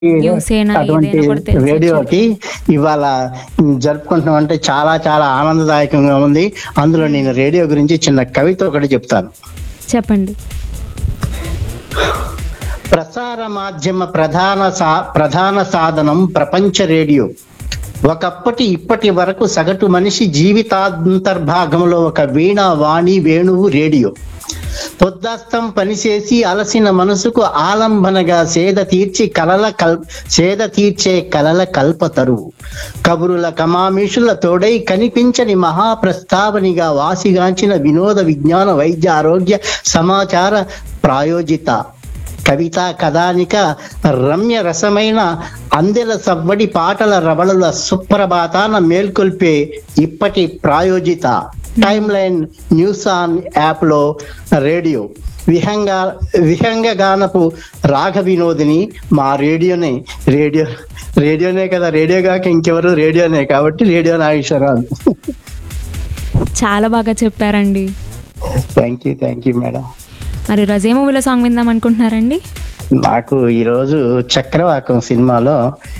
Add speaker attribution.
Speaker 1: news అయినా
Speaker 2: అటువంటి
Speaker 1: ఏదైనా కూడా తెలిసి
Speaker 2: రేడియోకి ఇవాళ జరుపుకుంటున్నాం అంటే చాలా చాలా ఆనందదాయకంగా ఉంది అందులో నేను రేడియో గురించి చిన్న కవిత ఒకటి చెప్తాను
Speaker 1: చెప్పండి
Speaker 2: ప్రసార మాధ్యమ ప్రధాన సా ప్రధాన సాధనం ప్రపంచ రేడియో ఒకప్పటి ఇప్పటి వరకు సగటు మనిషి జీవితాంతర్భాగంలో ఒక వీణ వాణి వేణువు రేడియో పొద్దాస్తం పనిచేసి అలసిన మనసుకు ఆలంబనగా సేద తీర్చి కలల కల్ సేద తీర్చే కలల కల్పతరువు కబురుల కమామిషుల తోడై కనిపించని మహాప్రస్తావనిగా వాసిగాంచిన వినోద విజ్ఞాన వైద్య ఆరోగ్య సమాచార ప్రాయోజిత కవిత కథానిక రమ్య రసమైన అందెల సవ్వడి పాటల రవళుల సుప్రభాతాన మేల్కొల్పే ఇప్పటి ప్రాయోజిత time line news on app లో రేడియో విహంగ విహంగగానపు రాగ వినోదిని మా రేడియోనే రేడియో రేడియోనే కదా రేడియో కాక ఇంకెవరు రేడియోనే కాబట్టి రేడియో నాగేశ్వరరావు
Speaker 1: చాలా బాగా చెప్పారండి
Speaker 2: thank you thank you madam
Speaker 1: మరి రజే మూవీలో సాంగ్ విందాం అనుకుంటున్నారండి
Speaker 2: నాకు ఈరోజు చక్రవాకం సినిమాలో